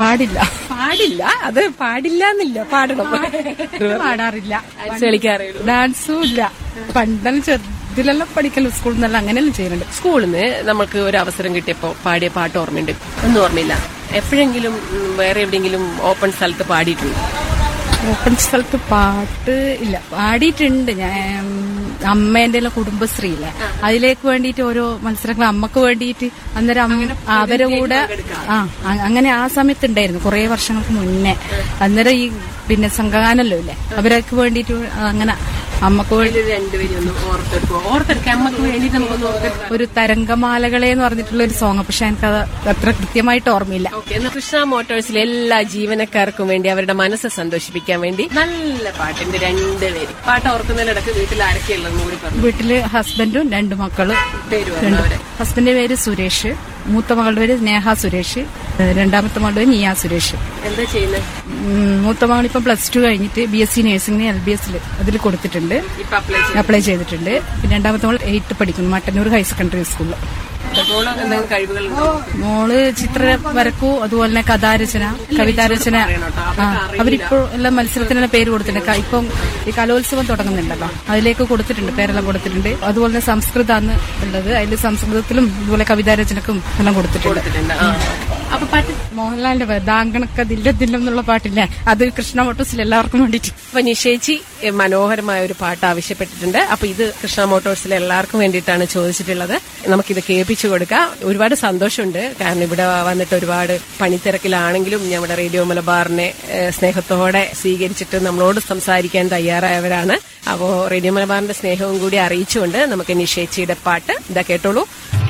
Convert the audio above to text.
പാടില്ല പാടില്ല അത് പാടില്ല എന്നില്ല പാടണം പാടാറില്ല ഡാൻസ് കളിക്കാറില്ല ഡാൻസും ഇല്ല പണ്ടെല്ലാം ചെറുതിലെല്ലാം പഠിക്കലും സ്കൂളിൽ നിന്നെല്ലാം അങ്ങനെയെല്ലാം ചെയ്യുന്നുണ്ട് സ്കൂളിൽ നിന്ന് നമുക്ക് ഒരു അവസരം കിട്ടിയപ്പോ പാടിയ പാട്ട് ഓർമ്മയുണ്ട് ഒന്നും ഓർമ്മയില്ല എപ്പോഴെങ്കിലും ഉം, വേറെ എവിടെയെങ്കിലും ഓപ്പൺ സ്ഥലത്ത് പാടിയിട്ടുണ്ട് ഓപ്പൺ സ്ഥലത്ത് പാട്ട് ഇല്ല പാടിയിട്ടുണ്ട് ഞാൻ അമ്മേന്റെ എല്ലാം കുടുംബശ്രീയില്ലേ അതിലേക്ക് വേണ്ടിയിട്ട് ഓരോ മത്സരങ്ങൾ അമ്മക്ക് വേണ്ടിയിട്ട് അന്നേരം അമ്മ അവരെ കൂടെ ആ അ- അങ്ങനെ ആ സമയത്ത് ഉണ്ടായിരുന്നു കുറെ വർഷങ്ങൾക്ക് മുന്നേ അന്നേരം ഈ പിന്നെ സംഘഗാനല്ലോ ഇല്ലേ അവരൊക്കെ വേണ്ടിയിട്ട് അങ്ങനെ അമ്മക്ക് വേണ്ടി രണ്ടുപേരും ഒന്ന് ഓർത്തെടുക്കുക ഓർത്തെടുക്കുക അമ്മക്ക് വേണ്ടിയിട്ട് നമുക്കൊന്ന് ഓർത്തെടുക്കാം ഒരു തരംഗമാലകളെ എന്ന് പറഞ്ഞിട്ടുള്ള ഒരു സോങ് പക്ഷെ എനിക്കത് അത്ര കൃത്യമായിട്ട് ഓർമ്മയില്ല ഓക്കെ എന്നാൽ കൃഷ്ണ മോട്ടോഴ്സിലെ എല്ലാ ജീവനക്കാർക്കും വേണ്ടി അവരുടെ മനസ്സ് സന്തോഷിപ്പിക്കാൻ വേണ്ടി നല്ല പാട്ടുണ്ട് രണ്ടുപേരും പാട്ട് ഓർക്കുന്നതിനിടക്ക് വീട്ടിൽ ആരൊക്കെയുള്ളതെന്ന് കൂടി പറഞ്ഞു വീട്ടില് ഹസ്ബൻഡും രണ്ട് മക്കളും പേര് പറഞ്ഞു അവരെ ഹസ്ബൻഡിന്റെ പേര് സുരേഷ് മൂത്ത മകളുടെ പേര് നേഹ സുരേഷ് ഏഹ് രണ്ടാമത്തെ മകളുടെ പേര് നിയ സുരേഷ് എന്താ ചെയ്യുന്നത് ഉം, മൂത്ത മകൾ ഇപ്പം പ്ലസ് ടു കഴിഞ്ഞിട്ട് ബി എസ് സി നഴ്സിംഗിന് എൽ ബി എസിൽ അതിൽ കൊടുത്തിട്ടുണ്ട് ഇപ്പൊ അപ്ലൈ ചെയ്തു അപ്ലൈ ചെയ്തിട്ടുണ്ട് പിന്നെ രണ്ടാമത്തെ മകൾ എയ്ത്ത് പഠിക്കുന്നു മട്ടന്നൂർ ഹയർ സെക്കൻഡറി സ്കൂളിൽ മോള് എന്തെങ്കിലും കഴിവുകളുണ്ടോ മോള് ചിത്ര വരക്കൂ അതുപോലെ തന്നെ കഥാരചന കവിതാരചന ആ അവരിപ്പോൾ എല്ലാം മത്സരത്തിനുള്ള പേര് കൊടുത്തിട്ടുണ്ട് ക- ഇപ്പം ഈ കലോത്സവം തുടങ്ങുന്നുണ്ടല്ലോ അതിലേക്ക് കൊടുത്തിട്ടുണ്ട് പേരെല്ലാം കൊടുത്തിട്ടുണ്ട് അതുപോലെ തന്നെ സംസ്കൃതമാണ് ഉള്ളത് അതിൽ സംസ്കൃതത്തിലും ഇതുപോലെ കവിതാരചനക്കും എല്ലാം കൊടുത്തിട്ടുണ്ട് കൊടുത്തിട്ടുണ്ട് ആ. അപ്പൊ പാട്ട് മോഹൻലാലിന്റെ ദാങ്കണക്ക ദില്ല ദില്ലം എന്നുള്ള പാട്ടില്ലേ അത് കൃഷ്ണ മോട്ടോസിൽ എല്ലാവർക്കും വേണ്ടിയിട്ട് അപ്പൊ നിഷേച്ചി എ, മനോഹരമായ ഒരു പാട്ട് ആവശ്യപ്പെട്ടിട്ടുണ്ട് അപ്പൊ ഇത് കൃഷ്ണ മോട്ടോഴ്സിലെ എല്ലാവർക്കും വേണ്ടിയിട്ടാണ് ചോദിച്ചിട്ടുള്ളത് നമുക്കിത് കേൾപ്പിച്ചു കൊടുക്കാം ഒരുപാട് സന്തോഷമുണ്ട് കാരണം ഇവിടെ വന്നിട്ട് ഒരുപാട് പണിത്തിരക്കിലാണെങ്കിലും നമ്മുടെ റേഡിയോ മലബാറിനെ എ, സ്നേഹത്തോടെ സ്വീകരിച്ചിട്ട് നമ്മളോട് സംസാരിക്കാൻ തയ്യാറായവരാണ് അപ്പോ റേഡിയോ മലബാറിന്റെ സ്നേഹവും കൂടി അറിയിച്ചുകൊണ്ട് നമുക്ക് നിഷേച്ചിയുടെ പാട്ട് ഇതാ കേട്ടോളൂ